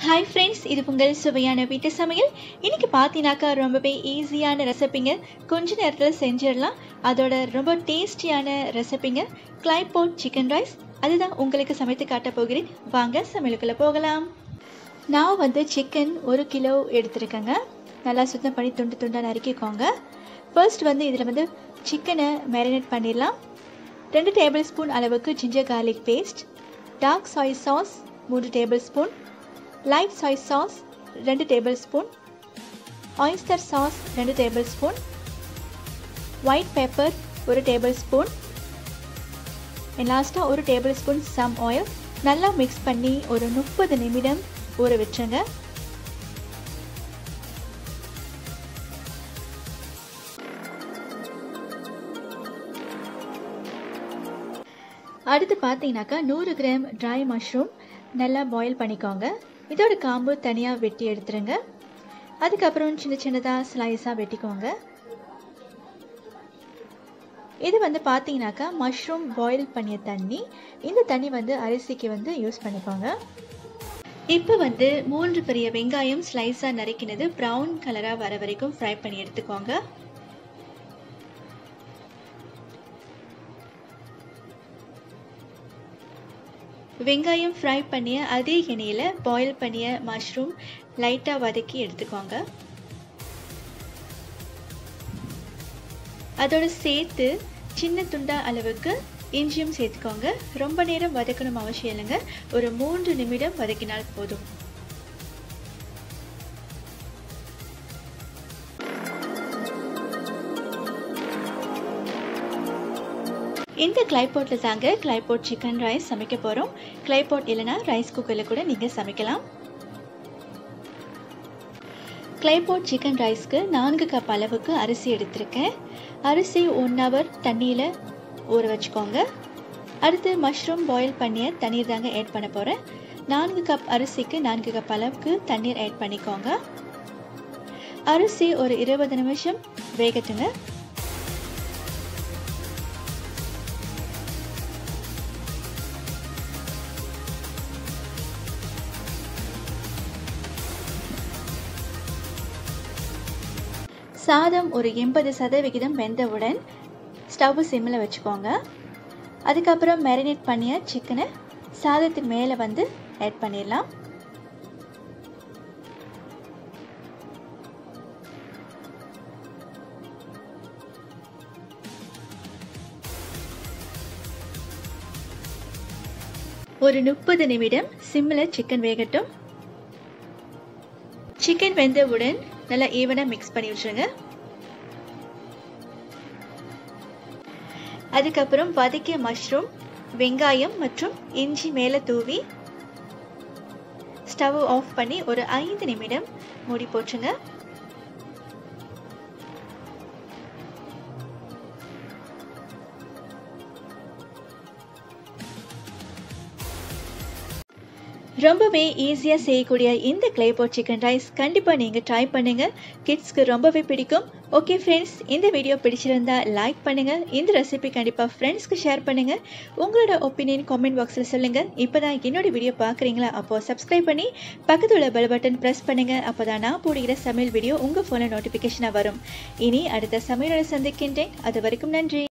hi friends இது உங்கள் சுவையான வீட்டு சமையல் இன்னைக்கு பார்த்தீங்கன்னாக்கா ரொம்பவே ஈஸியான ரெசிபிங்க கொஞ்ச நேரத்தில் செஞ்சிடலாம் அதோட ரொம்ப டேஸ்டியான ரெசிபிங்க கிளைபோட் சிக்கன் ரைஸ் அதுதான் உங்களுக்கு சமைத்து காட்ட போகிறேன் வாங்க சமையலுக்குள்ளே போகலாம் நான் வந்து சிக்கன் ஒரு கிலோ எடுத்துருக்கேங்க நல்லா சுத்தம் பண்ணி துண்டு துண்டாக நறுக்கிக்கோங்க ஃபர்ஸ்ட் வந்து இதில் வந்து சிக்கனை மேரினேட் பண்ணிடலாம் ரெண்டு டேபிள் ஸ்பூன் அளவுக்கு ginger garlic paste dark soy sauce மூன்று tablespoon light soy sauce ரெண்டு டேபிள் ஸ்பூன் ஆயிஸ்டர் சாஸ் ரெண்டு டேபிள் ஸ்பூன் ஒயிட் பெப்பர் ஒரு டேபிள் ஸ்பூன் லாஸ்ட்டாக ஒரு டேபிள் ஸ்பூன் சம் ஆயில் நல்லா மிக்ஸ் பண்ணி ஒரு முப்பது நிமிடம் ஊற வச்சுங்க அடுத்து பார்த்தீங்கன்னாக்கா நூறு கிராம் ட்ரை மஷ்ரூம் நல்லா பாயில் பண்ணிக்கோங்க இதோட காம்பு தனியாக வெட்டி எடுத்துருங்க அதுக்கப்புறம் சின்ன சின்னதாக ஸ்லைஸாக வெட்டிக்கோங்க இது வந்து பார்த்தீங்கன்னாக்கா மஷ்ரூம் பாயில் பண்ணிய தண்ணி இந்த தண்ணி வந்து அரிசிக்கு வந்து யூஸ் பண்ணிக்கோங்க இப்போ வந்து மூன்று பெரிய வெங்காயம் ஸ்லைஸாக நறுக்கினது ப்ரௌன் கலராக வர வரைக்கும் ஃப்ரை பண்ணி எடுத்துக்கோங்க வெங்காயம் ஃப்ரை பண்ணிய அதே எண்ணெயில் பாயில் பண்ணிய மஷ்ரூம் லைட்டாக வதக்கி எடுத்துக்கோங்க அதோடு சேர்த்து சின்ன துண்டா அளவுக்கு இஞ்சியும் சேர்த்துக்கோங்க ரொம்ப நேரம் வதக்கணும் அவசியம் இல்லைங்க ஒரு மூன்று நிமிடம் வதக்கினால் போதும் இந்த கிளைபோட்டில் தாங்க கிளைபோட் சிக்கன் ரைஸ் சமைக்க போகிறோம் கிளைபோட் இல்லைனா ரைஸ் குக்கரில் கூட நீங்கள் சமைக்கலாம் கிளைபோட் சிக்கன் ரைஸ்க்கு நான்கு கப் அளவுக்கு அரிசி எடுத்திருக்கேன் அரிசி ஒன் ஹவர் தண்ணியில் ஊற வச்சுக்கோங்க அடுத்து மஷ்ரூம் பாயில் பண்ணிய தண்ணீர் தாங்க ஆட் பண்ண போகிறேன் நான்கு கப் அரிசிக்கு நான்கு கப் அளவுக்கு தண்ணீர் ஆட் பண்ணிக்கோங்க அரிசி ஒரு இருபது நிமிஷம் வேகட்டுங்க சாதம் ஒரு எண்பது சதவிகிதம் வெந்தவுடன் ஸ்டவ் சிம்மில் வச்சுக்கோங்க அதுக்கப்புறம் மேரினேட் பண்ணிய சிக்கனை சாதத்தின் மேலே வந்து ஆட் பண்ணிடலாம் ஒரு முப்பது நிமிடம் சிம்மில் சிக்கன் வேகட்டும் சிக்கன் வெந்தவுடன் நல்லா ஈவனாக மிக்ஸ் பண்ணி வச்சுருங்க அதுக்கப்புறம் வதக்கிய மஷ்ரூம் வெங்காயம் மற்றும் இஞ்சி மேலே தூவி ஸ்டவ் ஆஃப் பண்ணி ஒரு ஐந்து நிமிடம் மூடி போச்சுங்க ரொம்பவே ஈஸியாக செய்யக்கூடிய இந்த கிளைபோட் சிக்கன் ரைஸ் கண்டிப்பாக நீங்கள் ட்ரை பண்ணுங்கள் கிட்ஸ்க்கு ரொம்பவே பிடிக்கும் ஓகே ஃப்ரெண்ட்ஸ் இந்த வீடியோ பிடிச்சிருந்தா லைக் பண்ணுங்கள் இந்த ரெசிபி கண்டிப்பாக ஃப்ரெண்ட்ஸ்க்கு ஷேர் பண்ணுங்கள் உங்களோட ஒப்பீனியன் காமெண்ட் பாக்ஸில் சொல்லுங்கள் இப்போ தான் என்னோட வீடியோ பார்க்குறீங்களா அப்போது சப்ஸ்கிரைப் பண்ணி பக்கத்தில் உள்ள பெல் பட்டன் ப்ரெஸ் பண்ணுங்கள் அப்போ தான் நான் போடுகிற சமையல் வீடியோ உங்கள் ஃபோனில் நோட்டிஃபிகேஷனாக வரும் இனி அடுத்த சமையலோட சந்திக்கின்றேன் அது வரைக்கும் நன்றி